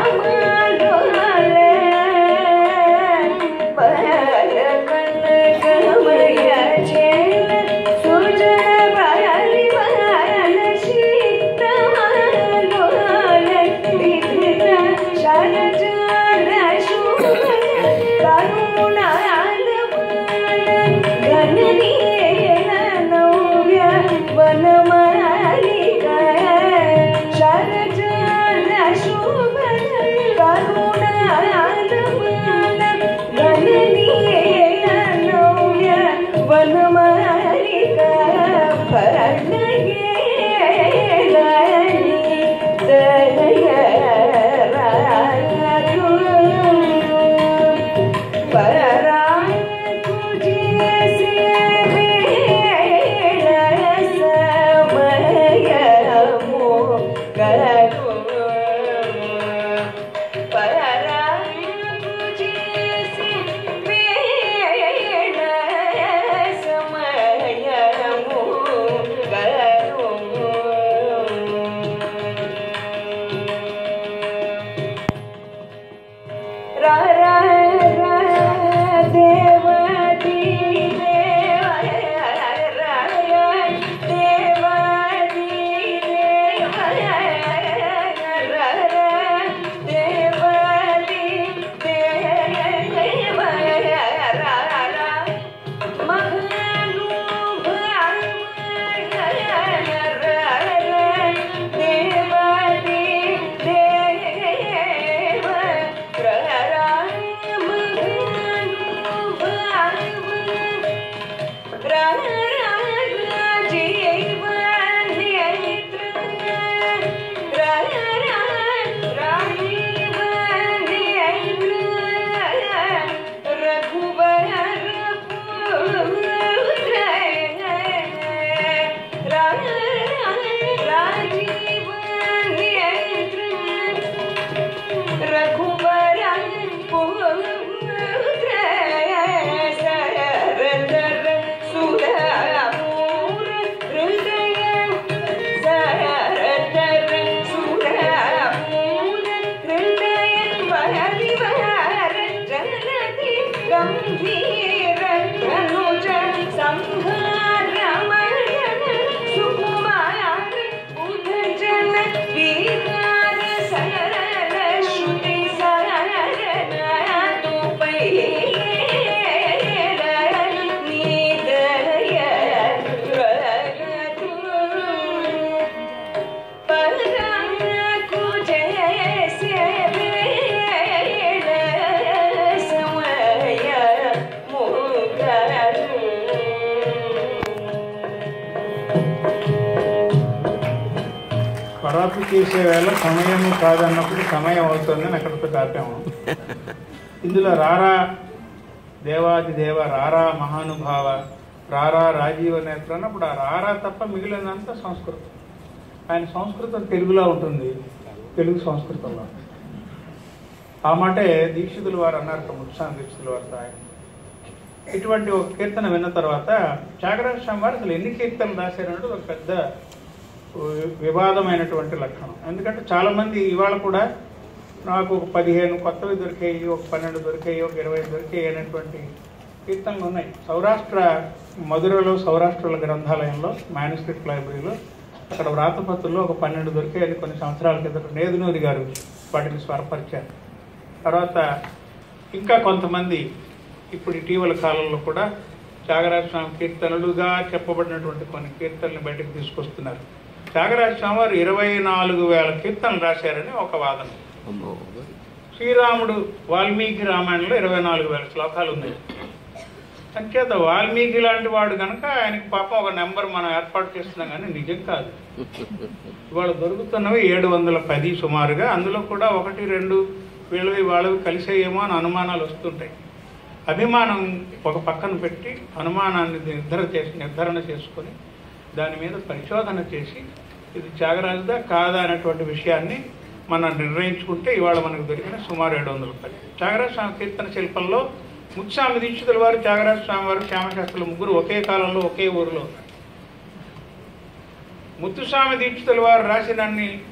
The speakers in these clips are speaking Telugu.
ఖరాబు చేసే వేళ సమయం కాదన్నప్పుడు సమయం అవుతుందని అక్కడితో ఆపాము ఇందులో రారా దేవాది దేవ రారా మహానుభావ రారా రాజీవ నేత్ర అన్నప్పుడు ఆ రారా తప్ప మిగిలినంతా సంస్కృతం ఆయన సంస్కృతం తెలుగులో ఉంటుంది తెలుగు సంస్కృతంలో ఆ మాటే దీక్షితుల వారు అన్నారు ముత్సాన దీక్షితుల వారితో ఆయన ఇటువంటి ఒక కీర్తన విన్న తర్వాత త్యాగరాజ స్వామి వారు అసలు ఎన్ని కీర్తనలు రాశారన్నది ఒక పెద్ద వి- వివాదమైనటువంటి లక్షణం ఎందుకంటే చాలా మంది ఇవాళ కూడా నాకు ఒక పదిహేను కొత్తవి దొరికాయి ఒక పన్నెండు దొరికాయి ఒక ఇరవై దొరికాయి అనేటువంటి కీర్తనలు ఉన్నాయి సౌరాష్ట్ర మధురలో సౌరాష్ట్రుల గ్రంథాలయంలో మాన్యుస్క్రిప్ట్ లైబ్రరీలో అక్కడ వ్రాతపత్రుల్లో ఒక పన్నెండు దొరికాయని కొన్ని సంవత్సరాల కిందట నేదునూరి గారు వాటిని స్వరపరిచారు తర్వాత ఇంకా కొంతమంది ఇప్పుడు ఇటీవల కాలంలో కూడా త్యాగరాజ స్వామి కీర్తనలుగా చెప్పబడినటువంటి కొన్ని కీర్తనలు బయటకు తీసుకొస్తున్నారు త్యాగరాజ స్వామి వారు ఇరవై నాలుగు వేల కీర్తనలు రాశారని ఒక వాదన శ్రీరాముడు వాల్మీకి రామాయణంలో ఇరవై నాలుగు వేల శ్లోకాలు ఉన్నాయి అంచేత వాల్మీకి లాంటి వాడు కనుక ఆయనకి పాపం ఒక నెంబర్ మనం ఏర్పాటు చేస్తున్నాం కానీ నిజం కాదు ఇవాళ దొరుకుతున్నవి ఏడు వందల పది సుమారుగా అందులో కూడా ఒకటి రెండు వీళ్ళవి వాళ్ళవి కలిసేయేమో అని అనుమానాలు వస్తుంటాయి అభిమానం ఒక పక్కన పెట్టి అనుమానాన్ని నిర్ధారణ చేసి నిర్ధారణ చేసుకొని దాని మీద పరిశోధన చేసి ఇది త్యాగరాజుదా కాదా అనేటువంటి విషయాన్ని మనం నిర్ణయించుకుంటే ఇవాళ మనకు దొరికిన సుమారు ఏడు వందల పది త్యాగరాజ స్వామి కీర్తన శిల్పంలో ముత్స్వామి దీక్షితుల వారు త్యాగరాజ స్వామి వారు శ్యామశాస్త్రులు ముగ్గురు ఒకే కాలంలో ఒకే ఊరిలో ఉన్నారు ముత్తుస్వామి దీక్షితుల వారు రాసినన్ని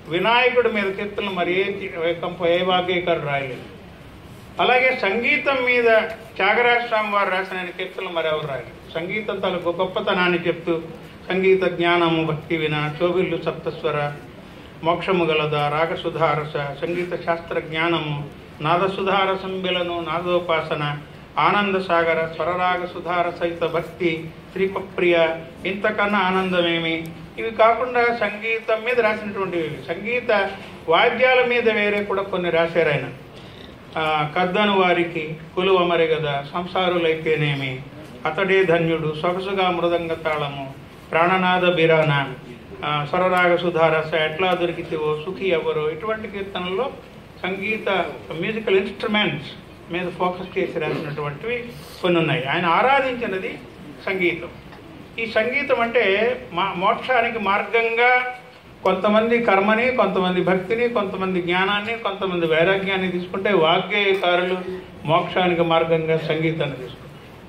వినాయకుడి మీద కీర్తనలు మరి ఏ తి- కంప ఏ వాగ్గేయకారు రాయలేదు అలాగే సంగీతం మీద త్యాగరాజ స్వామి వారు రాసిన ఆయన కీర్తనలు మరి ఎవరు రాయలేదు సంగీతం తాలూకు గొప్పతనాన్ని చెప్తూ సంగీత జ్ఞానము భక్తి విన చోవిల్లు సప్తస్వర మోక్షము గలద రాగసుధారస సంగీత శాస్త్ర జ్ఞానము నాదసుధార సంబిలను నాదోపాసన ఆనంద సాగర స్వరరాగ సుధార సహిత భక్తి శ్రీపప్రియ ఇంతకన్నా ఆనందమేమి ఇవి కాకుండా సంగీతం మీద రాసినటువంటివి సంగీత వాద్యాల మీద వేరే కూడా కొన్ని రాశారు ఆయన ఆ, కద్దను వారికి కులువ మరిగద సంసారులైతేనేమి అతడే ధన్యుడు సొగసుగా మృదంగ తాళము ప్రాణనాద బిరాన ఆ, స్వరరాగ సుధారస ఎట్లా దొరికితేవో సుఖి ఎవరు ఇటువంటి కీర్తనల్లో సంగీత మ్యూజికల్ ఇన్స్ట్రుమెంట్స్ మీద ఫోకస్ చేసి రాసినటువంటివి కొన్ని ఉన్నాయి ఆయన ఆరాధించినది సంగీతం ఈ సంగీతం అంటే మా మోక్షానికి మార్గంగా కొంతమంది కర్మని కొంతమంది భక్తిని కొంతమంది జ్ఞానాన్ని కొంతమంది వైరాగ్యాన్ని తీసుకుంటే వాగ్గేయకారులు మోక్షానికి మార్గంగా సంగీతాన్ని తీసుకుంటారు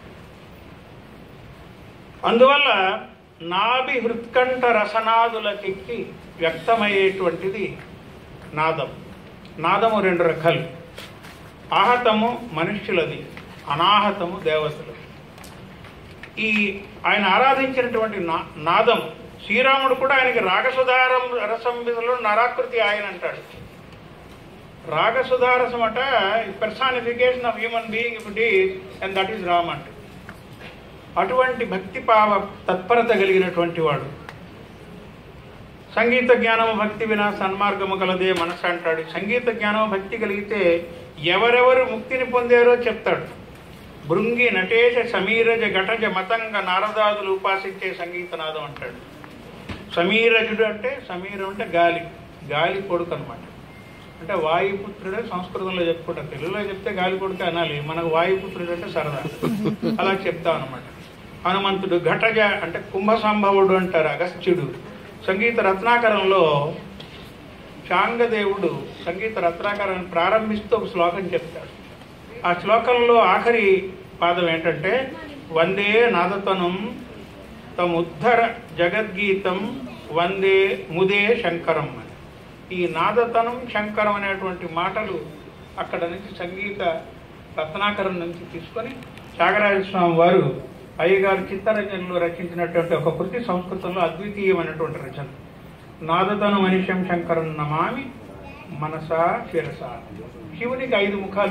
అందువల్ల నాభి హృత్కంఠ రసనాదులకెక్కి వ్యక్తమయ్యేటువంటిది నాదం నాదము రెండు రకాలు ఆహతము మనుష్యులది అనాహతము దేవతలది ఈ ఆయన ఆరాధించినటువంటి నా నాదం శ్రీరాముడు కూడా ఆయనకి రాగసుధారం రసంలో నరాకృతి ఆయన అంటాడు రాగసుధారసం అట personification of human being if it is and that is Ram అంటే అటువంటి భక్తి పావ తత్పరత కలిగినటువంటి వాడు సంగీత జ్ఞానము భక్తి వినా సన్మార్గము కలదే మనసు అంటాడు సంగీత జ్ఞానము భక్తి కలిగితే ఎవరెవరు ముక్తిని పొందారో చెప్తాడు భృంగి నటేశ సమీరజ ఘటజ మతంగ నారదాదులు ఉపాసించే సంగీతనాదం అంటాడు సమీరజుడు అంటే సమీరం అంటే గాలి గాలి కొడుకు అనమాట అంటే వాయుపుత్రుడే సంస్కృతంలో చెప్పుకుంటారు తెలుగులో చెప్తే గాలి కొడుకు అనాలి మనకు వాయుపుత్రుడు అంటే సరదా అలా చెప్తాం అనమాట హనుమంతుడు ఘటజ అంటే కుంభ సంభవుడు అంటారు అగస్త్యుడు సంగీత రత్నాకరంలో శాంగదేవుడు సంగీత రత్నాకరాన్ని ప్రారంభిస్తూ ఒక శ్లోకం చెప్తాడు ఆ శ్లోకంలో ఆఖరి పాదం ఏంటంటే వందే నాదతనం తముద్ధర జగద్గీతం వందే ముదే శంకరం అని ఈ నాదతనం శంకరం అనేటువంటి మాటలు అక్కడ నుంచి సంగీత రత్నాకరం నుంచి తీసుకొని త్యాగరాజ స్వామి వారు అయ్యగారు చిత్తరంజన్లో రచించినటువంటి ఒక కృతి సంస్కృతంలో అద్వితీయమైనటువంటి రచన నాదతను మనిషం శంకరం నమామి మనసా శిరస శివునికి ఐదు ముఖాలు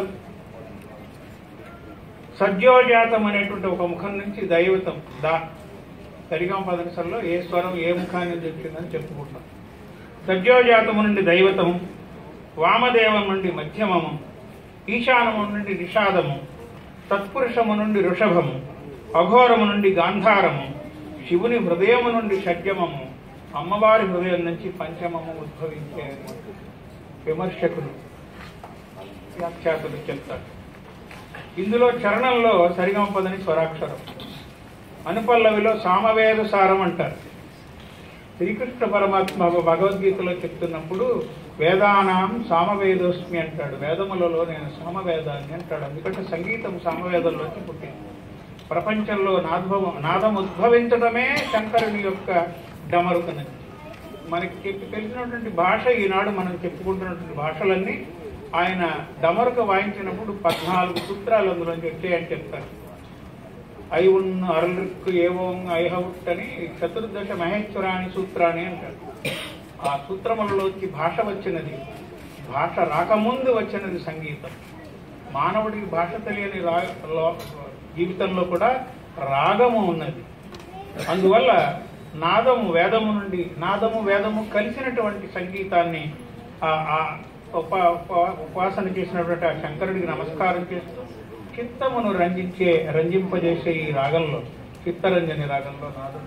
సజ్జోజాతం అనేటువంటి ఒక ముఖం నుంచి దైవతం దా సరిగమ పదనిసల్లో ఏ స్వరం ఏ ముఖాన్ని వచ్చిందని చెప్పుకుంటాం సజ్జోజాతము నుండి దైవతము వామదేవం నుండి మధ్యమము ఈశానము నుండి నిషాదము తత్పురుషము నుండి ఋషభము అఘోరము నుండి గాంధారము శివుని హృదయము నుండి షడ్యమము అమ్మవారి హృదయం నుంచి పంచమము ఉద్భవించే విమర్శకులు వ్యాఖ్యాతులు చెప్తారు ఇందులో చరణంలో సరిగమ పదని స్వరాక్షరం అనుపల్లవిలో సామవేద సారం అంటారు శ్రీకృష్ణ పరమాత్మ భగవద్గీతలో చెప్తున్నప్పుడు వేదానాం సామవేదోస్మి అంటాడు వేదములలో నేను సామవేదాన్ని అంటాడు ఎందుకంటే సంగీతం సామవేదంలోకి పుట్టింది ప్రపంచంలో నాద్భవం నాదం ఉద్భవించడమే శంకరుని యొక్క డమరుక నుంచి మనకి చెప్పి తెలిసినటువంటి భాష ఈనాడు మనం చెప్పుకుంటున్నటువంటి భాషలన్నీ ఆయన డమరుక వాయించినప్పుడు పద్నాలుగు సూత్రాలు అందులోంచి వచ్చాయని చెప్తారు ఐవున్ అరలుక్కు ఏవోం ఐహవుట్ అని చతుర్దశ మహేశ్వరాణి సూత్రాన్ని అంటారు ఆ సూత్రములలోకి భాష వచ్చినది భాష రాకముందు వచ్చినది సంగీతం మానవుడికి భాష తెలియని రా లో- జీవితంలో కూడా రాగము ఉన్నది అందువల్ల నాదము వేదము నుండి నాదము వేదము కలిసినటువంటి సంగీతాన్ని ఆ- ఆ ఉప- ఉప- ఉపాసన చేసినటువంటి ఆ శంకరుడికి నమస్కారం చేస్తూ చిత్తమును రంజించే రంజింపజేసే ఈ రాగంలో చిత్తరంజని రాగంలో నాదం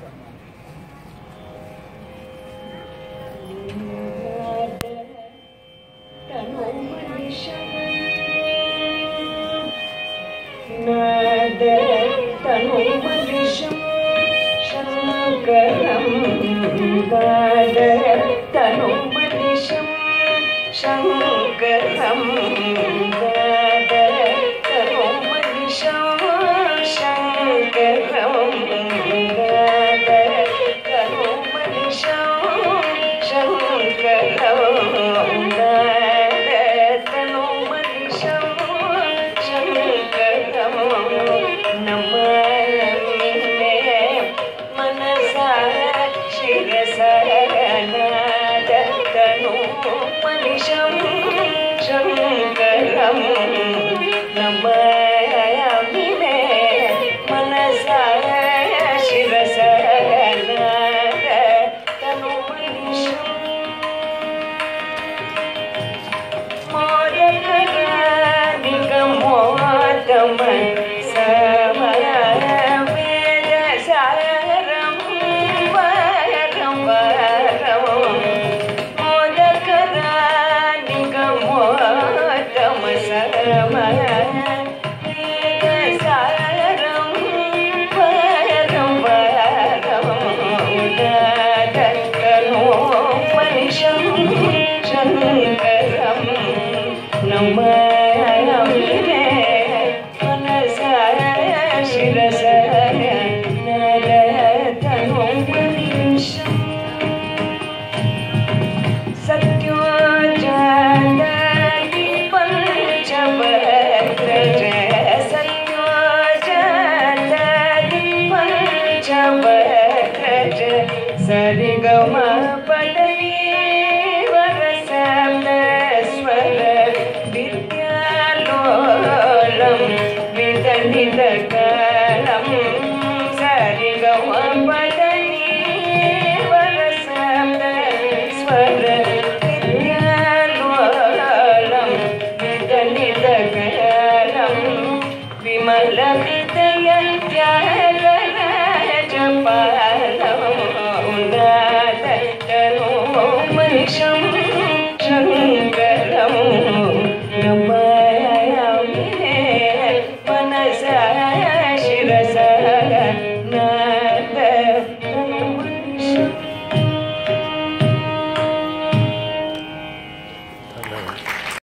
తనుమనిషం శంకరం తనుమనిషం శంకరం తనుమనిషం శంకరం తనుమనిషం శంకరం శంకరం నమ